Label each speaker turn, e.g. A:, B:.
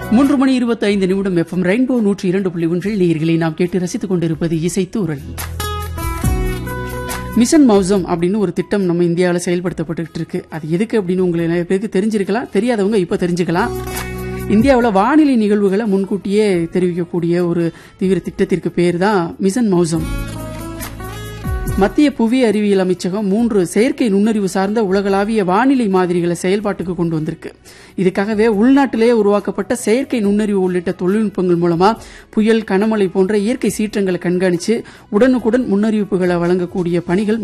A: மூன்று மணி இருபத்தி ஐந்து நிமிடம் எஃப்எம் ரெயின்போ நூற்றி இரண்டு புள்ளி ஒன்றில் நேயர்களை நாம் கேட்டு ரசித்துக் கொண்டிருப்பது இசைத்தூரல் மிஷன் மௌசம் அப்படின்னு ஒரு திட்டம் நம்ம இந்தியாவில் செயல்படுத்தப்பட்டு இருக்கு அது எதுக்கு அப்படின்னு உங்களுக்கு நிறைய பேருக்கு தெரிஞ்சிருக்கலாம் தெரியாதவங்க இப்ப தெரிஞ்சுக்கலாம் இந்தியாவில் வானிலை நிகழ்வுகளை முன்கூட்டியே தெரிவிக்கக்கூடிய ஒரு தீவிர திட்டத்திற்கு பேர் தான் மிஷன் மௌசம் மத்திய புவி அறிவியல் அமைச்சகம் மூன்று செயற்கை நுண்ணறிவு சார்ந்த உலகளாவிய வானிலை மாதிரிகளை செயல்பாட்டுக்கு கொண்டு வந்திருக்கு இதுக்காகவே உள்நாட்டிலேயே உருவாக்கப்பட்ட செயற்கை நுண்ணறிவு உள்ளிட்ட தொழில்நுட்பங்கள் மூலமா புயல் கனமழை போன்ற இயற்கை சீற்றங்களை கண்காணிச்சு உடனுக்குடன் முன்னறிவிப்புகளை வழங்கக்கூடிய பணிகள்